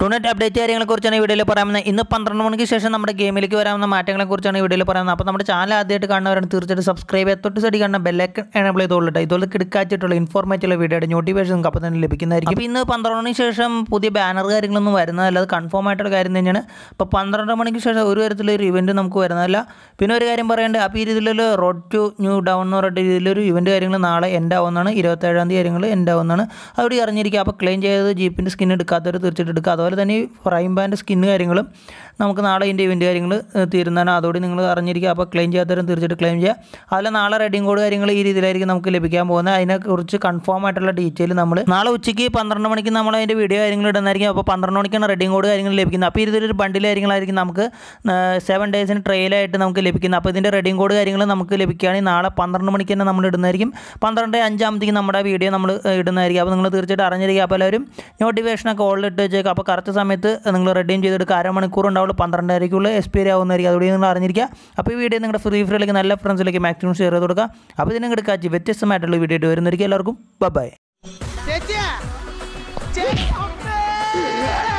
tournament update കാര്യങ്ങളെക്കുറിച്ചാണ് ഈ വീഡിയോയിൽ പറയാവുന്നത് ഇന്ന് പന്ത്രണ്ട് മണിക്ക് ശേഷം നമ്മുടെ ഗെയിമിലേക്ക് വരാവുന്ന മാറ്റങ്ങളെക്കുറിച്ചാണ് ഈ വീഡിയോയിൽ പറയുന്നത് അപ്പോൾ നമ്മുടെ ചാനൽ ആദ്യമായിട്ട് കാണുന്നവരാണ് തീർച്ചയായിട്ടും സബ്സ്ക്രൈബ് ചെയ്യുക തൊട്ട് സൈഡിൽ കാണുന്ന ബെല്ലൈക്കൺ എനേബിൾ ചെയ്തോളൂ ഇതുപോലെ കിടക്കാച്ചിട്ടുള്ള ഇൻഫോർമേറ്റീവ് വീഡിയോയുടെ നോട്ടിഫിക്കേഷൻ നിങ്ങൾക്ക് അപ്പോൾ തന്നെ ലഭിക്കുന്നതായിരിക്കും അപ്പോൾ ഇന്ന് പന്ത്രണ്ട് മണിക്ക് ശേഷം പുതിയ ബാനർ കാര്യങ്ങളൊന്നും വരുന്നതല്ല അത് കൺഫേം ആയിട്ടുള്ള കാര്യം തന്നെയാണ് അപ്പോൾ പന്ത്രണ്ട് മണിക്ക് ശേഷം ഒരു തരത്തിലൊരു ഇവൻറ്റ് നമുക്ക് വരുന്നതല്ല പിന്നെ ഒരു കാര്യം പറയേണ്ടത് അപ്പോൾ ഈ രീതിയിലൊരു റോഡ് ടു ന്യൂ ഡൗൺ എന്ന് പറഞ്ഞിട്ട് രീതിയിലൊരു ഇവൻറ്റ് കാര്യങ്ങൾ നാളെ എൻ്റെ ആവുന്നതാണ് ഇരുപത്തേഴാം തീയതി കാര്യങ്ങൾ എൻ്റെ ആവുന്നതാണ് അവിടെ അറിഞ്ഞിരിക്കുക അപ്പോൾ ക്ലെയിം ചെയ്തത് ജീപ്പിൻ്റെ സ്കിൻ എടുക്കാത്തവർ തീർച്ചയായിട്ടും എടുക്കുക അതുപോലെ തന്നെ ഈ ഫ്രൈം പാൻ്റെ സ്കിന്ന് കാര്യങ്ങളും നമുക്ക് നാളെ ഇതിൻ്റെ ഇവൻറ്റ് കാര്യങ്ങൾ തീരുന്നതാണ് അതോടെ നിങ്ങൾ അറിഞ്ഞിരിക്കുക അപ്പോൾ ക്ലെയിം ചെയ്യാത്തവരും തീർച്ചയായിട്ടും ക്ലെയിം ചെയ്യുക അതിൽ നാളെ റെഡിങ് കോഡ് കാര്യങ്ങൾ ഈ രീതിയിലായിരിക്കും നമുക്ക് ലഭിക്കാൻ പോകുന്നത് അതിനെക്കുറിച്ച് കൺഫേം ആയിട്ടുള്ള ഡീറ്റെയിൽ നമ്മൾ നാളെ ഉച്ചയ്ക്ക് പന്ത്രണ്ട് മണിക്ക് നമ്മൾ അതിൻ്റെ വീഡിയോ കാര്യങ്ങൾ ഇടുന്നതായിരിക്കും അപ്പോൾ പന്ത്രണ്ട് മണിക്കാണ് റെഡിങ് കോഡ് കാര്യങ്ങൾ ലഭിക്കുന്നത് അപ്പോൾ ഇതിലൊരു ബണ്ടിൽ കാര്യങ്ങളായിരിക്കും നമുക്ക് സെവൻ ഡേയ്സിന് ട്രെയിലായിട്ട് നമുക്ക് ലഭിക്കുന്നത് അപ്പോൾ ഇതിൻ്റെ റെഡിങ് കോഡ് കാര്യങ്ങൾ നമുക്ക് ലഭിക്കുകയാണെങ്കിൽ നാളെ പന്ത്രണ്ട് മണിക്ക് തന്നെ നമ്മൾ ഇടുന്നതായിരിക്കും പന്ത്രണ്ട് അഞ്ചാമത്തേക്ക് നമ്മുടെ വീഡിയോ നമ്മൾ ഇടുന്നതായിരിക്കും അപ്പോൾ നിങ്ങൾ തീർച്ചയായിട്ടും അറിഞ്ഞിരിക്കുക അപ്പോൾ എല്ലാവരും നോട്ടിഫിക്കേഷനൊക്കെ ഓളിൽ ഇട്ട് വെച്ചേക്കുക അപ്പോൾ കറക്റ്റ് സമയത്ത് നിങ്ങൾ റെഡീം ചെയ്തെടുക്കുക അരമണിക്കൂർ ഉണ്ടാവുള്ളൂ പന്ത്രണ്ടരയ്ക്കുള്ള എക്സ്പയറി ആവുന്നതായിരിക്കും അതുകൂടി നിങ്ങൾ അറിഞ്ഞിരിക്കുക അപ്പോൾ ഈ വീഡിയോ നിങ്ങളുടെ ഫ്രീ ഫ്രീയിലേക്ക് നല്ല ഫ്രണ്ട്സിലേക്ക് മാക്സിമം ഷെയർ ചെയ്ത് കൊടുക്കുക അപ്പോൾ ഇതിനെ കിടക്കാച്ച് വ്യത്യസ്തമായിട്ടുള്ള വീഡിയോ ആയിട്ട് വരുന്നതായിരിക്കും എല്ലാവർക്കും ബൈ ചേച്ചിയാ ചേച്ചി അമ്മേ